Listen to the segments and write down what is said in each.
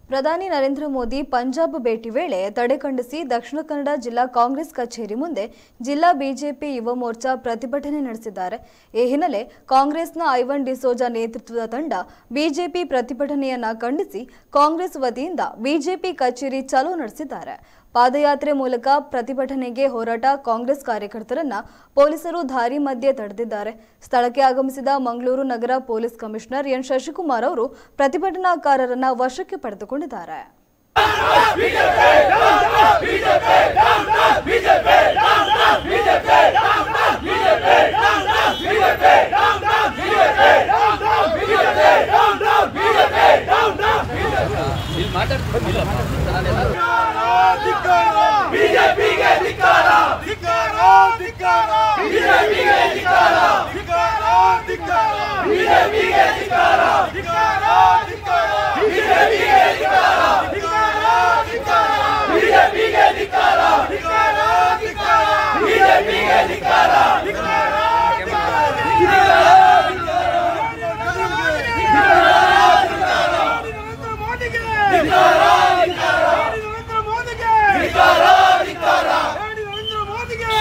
ಪ್ರಧಾನಿ ನರೇಂದ್ರ ಮೋದಿ ಪಂಜಾಬ್ ಭೇಟಿ ವೇಳೆ ತಡೆ ಖಂಡಿಸಿ ದಕ್ಷಿಣ ಕನ್ನಡ ಜಿಲ್ಲಾ ಕಾಂಗ್ರೆಸ್ ಕಚೇರಿ ಮುಂದೆ ಜಿಲ್ಲಾ ಬಿಜೆಪಿ ಯುವ ಮೋರ್ಚಾ ಪ್ರತಿಭಟನೆ ನಡೆಸಿದ್ದಾರೆ ಈ ಹಿನ್ನೆಲೆ ಕಾಂಗ್ರೆಸ್ನ ಐವನ್ ಡಿಸೋಜಾ ನೇತೃತ್ವದ ತಂಡ ಬಿಜೆಪಿ ಪ್ರತಿಭಟನೆಯನ್ನ ಖಂಡಿಸಿ ಕಾಂಗ್ರೆಸ್ ವತಿಯಿಂದ ಬಿಜೆಪಿ ಕಚೇರಿ ಚಾಲೂ ನಡೆಸಿದ್ದಾರೆ ಪಾದಯಾತ್ರೆ ಮೂಲಕ ಪ್ರತಿಭಟನೆಗೆ ಹೋರಾಟ ಕಾಂಗ್ರೆಸ್ ಕಾರ್ಯಕರ್ತರನ್ನ ಪೊಲೀಸರು ದಾರಿ ಮಧ್ಯೆ ತಡೆದಿದ್ದಾರೆ ಸ್ಥಳಕ್ಕೆ ಆಗಮಿಸಿದ ಮಂಗಳೂರು ನಗರ ಪೊಲೀಸ್ ಕಮಿಷನರ್ ಎನ್ ಶಶಿಕುಮಾರ್ ಅವರು ಪ್ರತಿಭಟನಾಕಾರರನ್ನ ವಶಕ್ಕೆ ಪಡೆದುಕೊಂಡಿದ್ದಾರೆ ಬಿಜೆಪಿಗೆ ಧಿಕ್ಕಾರ ಧಿಕ್ಕಾರ ಧಿಕ್ಕಾರ ಬಿಜೆಪಿಗೆ ಧಿಕ್ಕಾರ ಧಿಕ್ಕಾರ ಧಿಕ್ಕಾರ ಬಿಜೆಪಿಗೆ ಧಿಕ್ಕಾರ ಧಿಕ್ಕಾರ ಧಿಕ್ಕಾರ ಬಿಜೆಪಿಗೆ ಧಿಕ್ಕಾರ ಧಿಕ್ಕಾರ ಧಿಕ್ಕಾರ ಬಿಜೆಪಿಗೆ ಧಿಕ್ಕಾರ ಧಿಕ್ಕಾರ ಧಿಕ್ಕಾರ ಬಿಜೆಪಿಗೆ ಧಿಕ್ಕಾರ ಧಿಕ್ಕಾರ ನರೇಂದ್ರ ಮೋದಿಗೆ ಧಿಕ್ಕಾರ ನರೇಂದ್ರ ಮೋದಿಗೆ ಧಿಕ್ಕಾರ ಧಿಕ್ಕಾರ ನರೇಂದ್ರ ಮೋದಿಗೆ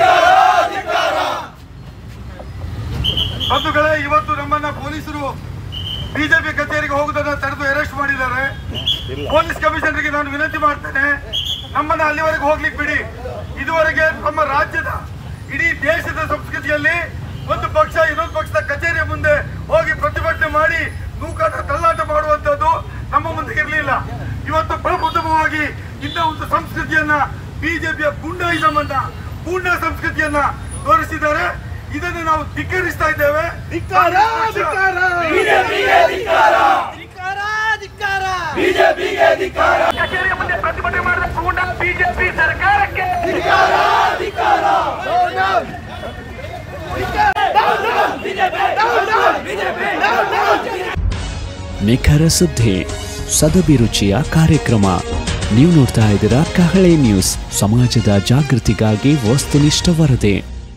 ಬಂಧುಗಳೇ ಇವತ್ತು ನಮ್ಮನ್ನ ಪೊಲೀಸರು ಬಿಜೆಪಿ ಕಚೇರಿಗೆ ಹೋಗುವುದನ್ನ ತಡೆದು ಅರೆಸ್ಟ್ ಮಾಡಿದ್ದಾರೆ ಪೊಲೀಸ್ ಕಮಿಷನರ್ಗೆ ನಾನು ವಿನಂತಿ ಮಾಡ್ತೇನೆ ನಮ್ಮನ್ನ ಅಲ್ಲಿವರೆಗೆ ಹೋಗ್ಲಿಕ್ಕೆ ಬಿಡಿ ಇದುವರೆಗೆ ನಮ್ಮ ರಾಜ್ಯದ ಇಡೀ ದೇಶದ ಸಂಸ್ಕೃತಿಯಲ್ಲಿ ಒಂದು ಪಕ್ಷ ಇನ್ನೊಂದು ಪಕ್ಷದ ಕಚೇರಿಯ ಮುಂದೆ ಹೋಗಿ ಪ್ರತಿಭಟನೆ ಮಾಡಿ ನೂಕಾಟ ತಳ್ಳಾಟ ಮಾಡುವಂತದ್ದು ನಮ್ಮ ಮುಂದೆ ಇರಲಿಲ್ಲ ಇವತ್ತು ಪ್ರಬುದ್ಧವಾಗಿ ಇಂಥ ಒಂದು ಸಂಸ್ಕೃತಿಯನ್ನ ಬಿಜೆಪಿಯ ಗುಂಡಾಯಿಸಮ್ ಅನ್ನ ಗೂಂಡಾ ಸಂಸ್ಕೃತಿಯನ್ನ ತೋರಿಸಿದ್ದಾರೆ ಇದನ್ನು ನಾವು ಧಿಕ್ಕರಿಸ್ತಾ ಇದ್ದೇವೆ ಧಿಕ್ಕಾರ ಧಿಕ್ಕಾರ ಬಿಜೆಪಿಗೆ ಧಿಕ್ಕಾರ ಧಿಕ್ಕಾರ ಧಿಕ್ಕಾರ ಬಿಜೆಪಿಗೆ ಧಿಕ್ಕಾರ ಕಚೇರಿಯ ಮುಂದೆ ಪ್ರತಿಭಟನೆ ಮಾಡಿದ ಗೂಂಡಾ ಬಿಜೆಪಿ ಸರ್ಕಾರಕ್ಕೆ ಧಿಕ್ಕಾರ ಧಿಕ್ಕಾರ ನಿಖರ ಸುದ್ದಿ ಸದಭಿರುಚಿಯ ಕಾರ್ಯಕ್ರಮ ನೀವು ನೋಡ್ತಾ ಇದ್ದೀರಾ ಕಹಳೆ ನ್ಯೂಸ್ ಸಮಾಜದ ಜಾಗೃತಿಗಾಗಿ ವಸ್ತುನಿಷ್ಠ ವರದಿ